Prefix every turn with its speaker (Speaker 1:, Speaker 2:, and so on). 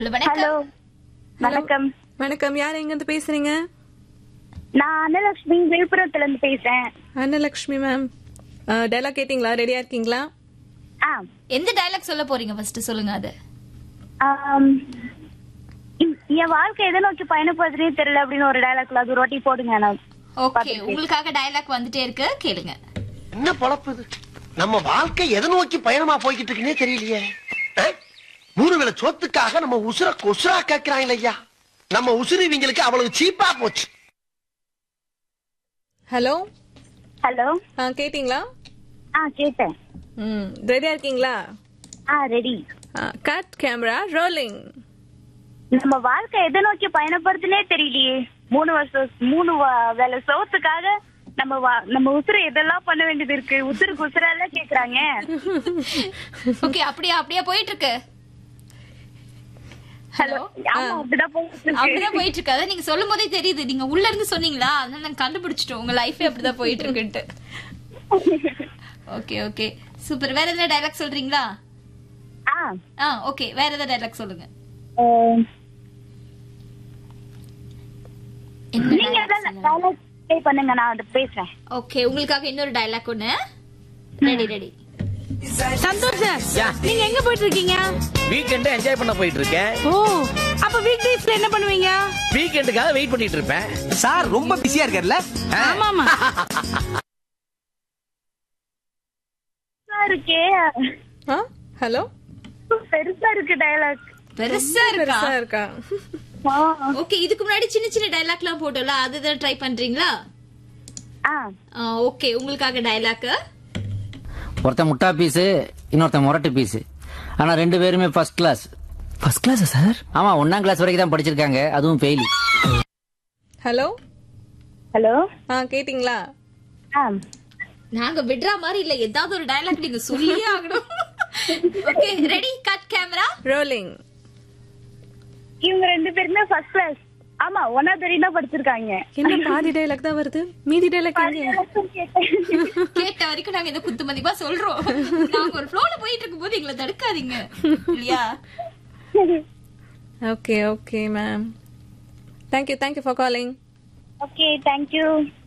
Speaker 1: Hello
Speaker 2: hello
Speaker 1: வணக்கம்
Speaker 2: வணக்கம்
Speaker 3: வணக்கம் யார் எங்க இருந்து பேசுறீங்க
Speaker 2: நான் அன்னலட்சுமி விழுப்புரத்துல இருந்து பேசுறேன்
Speaker 3: அன்னலக்ஷ்மி மேம் டைலாக் கேட்டிங்களா ரெடியா இருக்கீங்களா
Speaker 2: ஆ
Speaker 1: எந்த டயலாக் சொல்ல போறீங்க ஃபர்ஸ்ட் சொல்லுங்க அது
Speaker 2: ஆம், இ- என் வாழ்க்கை எதை நோக்கி பயணப்படுறதே தெரியல அப்படின்னு ஒரு டயலாக்ல அது ரொட்டி போடுங்க நான்
Speaker 1: ஓகே உங்களுக்காக டயலாக் வந்துட்டே இருக்கு கேளுங்க
Speaker 4: என்ன பொழப்பு இது நம்ம வாழ்க்கை எதை நோக்கி பயணமா போய்கிட்டு இருக்குன்னே தெரியலையே ஆ? மூணு வேளை சொத்துக்காக நம்ம உசுர கொசுரா கேட்கிறாங்க ஐயா நம்ம உசுறு இவங்களுக்கு அவ்வளவு சீப்பா போச்சு
Speaker 3: ஹலோ
Speaker 2: ஹலோ
Speaker 3: கேட்டிங்களா
Speaker 2: ஆ கேட்டேன்
Speaker 3: ம் ரெடியா இருக்கீங்களா
Speaker 2: ஆ ரெடி
Speaker 3: கட் கேமரா ரோலிங்
Speaker 2: நம்ம வாழ்க்கை எதை நோக்கி பயணப்படுறதுனே தெரியலையே மூணு வருஷம் மூணு வ- வேலை சோத்துக்காக நம்ம வா- நம்ம உசுறு எதெல்லாம் பண்ண வேண்டியது இருக்கு உசுருக்கு உசுரெல்லாம் கேக்குறாங்க
Speaker 1: ஓகே அப்படியே அப்படியே போயிட்டு இருக்கு
Speaker 2: ஹலோ ஆமா அப்படிதான் போயிட்டு இருக்கு.
Speaker 1: அப்படிதான் போயிட்டு இருக்கு அதான் நீங்க சொல்லும் போதே தெரியுது நீங்க உள்ள இருந்து சொன்னீங்களா அதனால நாங்க கண்டுபிடிச்சிட்டோம் உங்க லைஃபே அப்படிதான் போயிட்டு இருக்குன்ட்டு ஓகே ஓகே சூப்பர் வேற எதாவது டைலாக் சொல்றீங்களா
Speaker 2: ஆ
Speaker 1: ஆ ஓகே வேற ஏதாவது டைலாக் சொல்லுங்க
Speaker 2: ஆம்,
Speaker 1: என்ன
Speaker 2: நீங்க
Speaker 1: dialogue
Speaker 2: எதாவது
Speaker 1: சொல்லலாம்?
Speaker 2: dialogue play பண்ணுங்க நான் அதை பேசுறேன்
Speaker 1: ஓகே உங்களுக்காக இன்னொரு டைலாக் ஒண்ணு ரெடி ரெடி
Speaker 5: சந்தோஷ் சார் நீங்க எங்க போயிட்டு இருக்கீங்க
Speaker 6: வீக்கெண்ட் என்ஜாய் பண்ண போயிட்டு இருக்கேன்
Speaker 5: ஓ அப்ப வீக் டேஸ்ல என்ன பண்ணுவீங்க
Speaker 6: வீக்கெண்டுக்காக வெயிட் பண்ணிட்டு இருப்பேன்
Speaker 7: சார் ரொம்ப பிஸியா இருக்கார்ல
Speaker 5: ஆமா ஆமா
Speaker 2: பெருசா இருக்கே
Speaker 3: ஹலோ
Speaker 2: பெருசா இருக்கு டயலாக்
Speaker 1: பெருசா இருக்கா
Speaker 3: பெருசா இருக்கா
Speaker 1: ஓகே இதுக்கு முன்னாடி சின்ன சின்ன டைலாக் எல்லாம் போட்டோம்ல அதுதான் ட்ரை பண்றீங்களா
Speaker 2: ஆ
Speaker 1: ஓகே உங்களுக்காக டைலாக்
Speaker 8: ஒருத்தன் முட்டா பீஸு இன்னொருத்தன் முரட்டு பீஸு ஆனா ரெண்டு பேருமே ஃபர்ஸ்ட் கிளாஸ்
Speaker 7: ஃபர்ஸ்ட் கிளாஸா சார்
Speaker 8: ஆமா ஒன்னாம் கிளாஸ் வரைக்கும் தான் படிச்சிருக்காங்க அதுவும் ஃபெயிலி
Speaker 3: ஹலோ
Speaker 2: ஹலோ
Speaker 3: ஆ கேட்டிங்களா
Speaker 2: ஆ
Speaker 1: நாங்க விடுற மாதிரி இல்ல ஏதாவது ஒரு டைலாக் நீங்க சொல்லியே ஆகணும் okay ready cut camera
Speaker 3: rolling
Speaker 2: இவங்க ரெண்டு பேருமே ஃபர்ஸ்ட் கிளாஸ் ஆமா ஒன்னாவது வரையும் தான் படிச்சிருக்காங்க
Speaker 3: என்ன பாதி டைலாக் தான் வருது மீதி டைலாக்
Speaker 1: கேட்ட வரைக்கும் நாங்க இதை குத்து மதிப்பா சொல்றோம் நாங்க ஒரு ஃப்ளோல போயிட்டு இருக்கும் போது எங்களை தடுக்காதீங்க இல்லையா
Speaker 3: okay okay ma'am thank you thank you for calling
Speaker 2: okay thank you